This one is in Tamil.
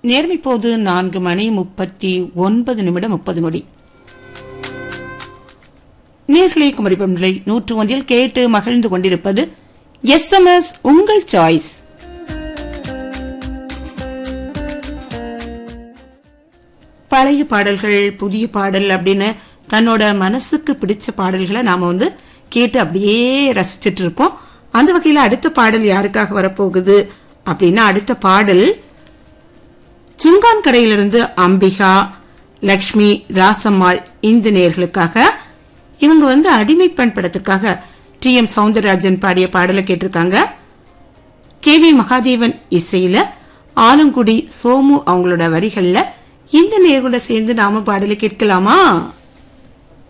நேர்மை போது நான்கு மணி முப்பத்தி ஒன்பது நிமிடம் முப்பது நொடி நேர்களை குமரிப்பொன்றை நூற்று ஒன்றில் கேட்டு மகிழ்ந்து கொண்டிருப்பது எஸ்எம்எஸ் உங்கள் சாய்ஸ் பழைய பாடல்கள் புதிய பாடல் அப்படின்னு தன்னோட மனசுக்கு பிடிச்ச பாடல்களை நாம வந்து கேட்டு அப்படியே ரசிச்சிட்டு இருப்போம் அந்த வகையில அடுத்த பாடல் யாருக்காக வரப்போகுது அப்படின்னா அடுத்த பாடல் சுங்கான் கடையிலிருந்து அம்பிகா லக்ஷ்மி ராசம்மாள் இந்த நேர்களுக்காக இவங்க வந்து அடிமை பெண் படத்துக்காக டி எம் சவுந்தரராஜன் பாடிய பாடலை கேட்டிருக்காங்க கே வி மகாதேவன் இசையில ஆலங்குடி சோமு அவங்களோட வரிகள்ல இந்த நேர்களோட சேர்ந்து நாம பாடலை கேட்கலாமா